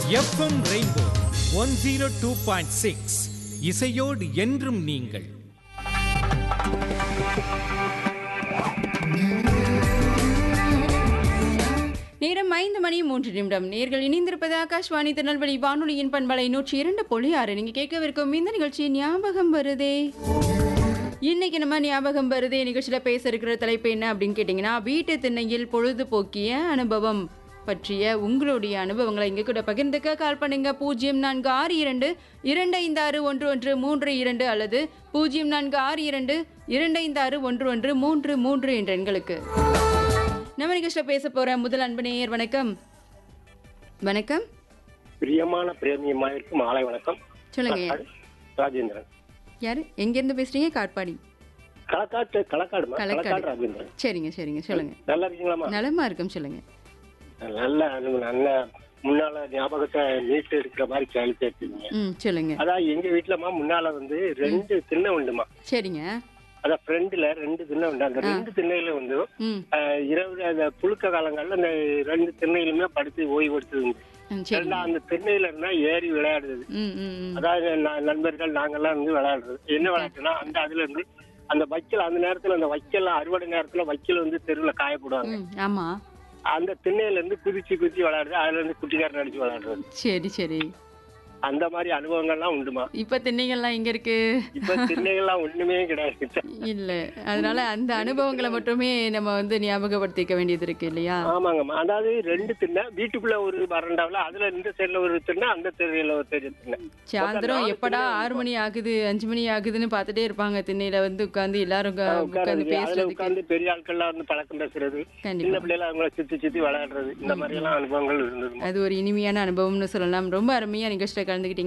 FM rainbow one zero two point six இசையோடு என்றும் நீங்கள் நேரம் ஐந்து மணி மூன்று நிமிடம் நேர்கள் இணைந்திருப்பது ஆகாஷ்வாணி திருநெல்வேலி வானொலியின் பண்பலை நூற்றி இரண்டு புள்ளி ஆறு நீங்க கேட்கவிருக்கும் இந்த நிகழ்ச்சி ஞாபகம் வருதே இன்னைக்கு நம்ம ஞாபகம் வருதே நிகழ்ச்சியில பேச இருக்கிற தலைப்பு என்ன அப்படின்னு கேட்டிங்கன்னா வீட்டு திண்ணையில் பொழுதுபோக்கிய அனுபவம் பற்றிய உங்களுடைய அனுபவங்களை இங்க கூட பகிர்ந்துக்க கால் பண்ணுங்க பூஜ்ஜியம் நான்கு ஆறு இரண்டு இரண்டு ஐந்து ஆறு ஒன்று ஒன்று மூன்று இரண்டு அல்லது பூஜ்ஜியம் நான்கு ஆறு இரண்டு இரண்டு ஐந்து ஆறு ஒன்று ஒன்று மூன்று மூன்று என்ற எண்களுக்கு நம்ம நிகழ்ச்சியில் பேச போற முதல் அன்பு நேயர் வணக்கம் வணக்கம் பிரியமான பிரேமியமாயிருக்கு மாலை வணக்கம் சொல்லுங்க ராஜேந்திரன் யாரு எங்க இருந்து பேசுறீங்க காட்பாடி களக்காட்டு களக்காடுமா களக்காடு. களக்காடு ராஜேந்திரன் சரிங்க சரிங்க சொல்லுங்க நல்லா இருக்கீங்களாமா நலமா இருக்கும் சொல்லுங்க நல்ல அனு- நல்ல முன்னால ஞாபகத்தை மீட்டு எடுக்கிற மாதிரி கேள்வி கேட்டீங்க ம் சொல்லுங்க அதான் எங்க வீட்டுலமா முன்னால வந்து ரெண்டு திண்ணை உண்டுமா சரிங்க அதான் ஃப்ரெண்ட்ல ரெண்டு திண்ணை உண்டு அந்த ரெண்டு திண்ணையில வந்து ம் ஆஹ், இரவு அந்த புழுக்க காலங்கள்ல அந்த ரெண்டு திண்ணையிலுமே படுத்து ஓய்வு எடுத்தது உண்டு ம், சரிங்க ரெண்டா அந்த திண்ணையில இருந்தா ஏறி விளையாடுறது ம் ம் ம். அதாவது ந- நண்பர்கள் நாங்கெல்லாம் இருந்து விளையாடுறது என்ன விளையாட்டுனா அந்த அதுல இருந்து அந்த வைக்கல் அந்த நேரத்துல அந்த வைக்கல் அறுவடை நேரத்துல வைக்கல் வந்து தெருவுல காயப்படுவாங்க ம் ஆமா அந்த திண்ணையில இருந்து குதிச்சு குதிச்சு விளையாடுறது அதுல இருந்து குட்டிக்காரன் அடிச்சு விளையாடுறது சரி சரி அந்த மாதிரி அனுபவங்கள்லாம் உண்டுமா இப்ப திண்ணைகள்லாம் எங்க இருக்கு இப்ப திண்ணைகள்லாம் ஒண்ணுமே கிடையாது இல்ல அதனால அந்த அனுபவங்களை மட்டுமே நம்ம வந்து ஞாபகப்படுத்திக்க வேண்டியது இருக்கு இல்லையா ஆமாங்கம்மா அதாவது ரெண்டு திண்ணை வீட்டுக்குள்ள ஒரு வறண்டாவில் அதுல இந்த தெருல ஒரு திண்ணை அந்த தெருல ஒரு தெரு திண்ணை சாயந்தரம் நாலு எப்படா திண்ணை ஆறு மணி ஆகுது அஞ்சு மணி ஆகுதுன்னு பார்த்துட்டே இருப்பாங்க திண்ணையில வந்து உட்கார்ந்து எல்லாரும் உட்கா- உட்கார்ந்து உட்கார்ந்து அதுல பேசுறதுக்கு உட்கார்ந்து பெரிய ஆட்கள்லாம் வந்து பழக்கம் பேசுறது சின்ன கண்டிப்பா பிள்ளைல அவங்கள சுத்தி சுத்தி விளையாடுறது இந்த மாதிரி எல்லாம் அனுபவங்கள் இருந்தது அது ஒரு இனிமையான அனுபவம்னு சொல்லலாம் ரொம்ப அருமையா நிகழ்ச்சியில் கலந்துக்கிட்டீங்க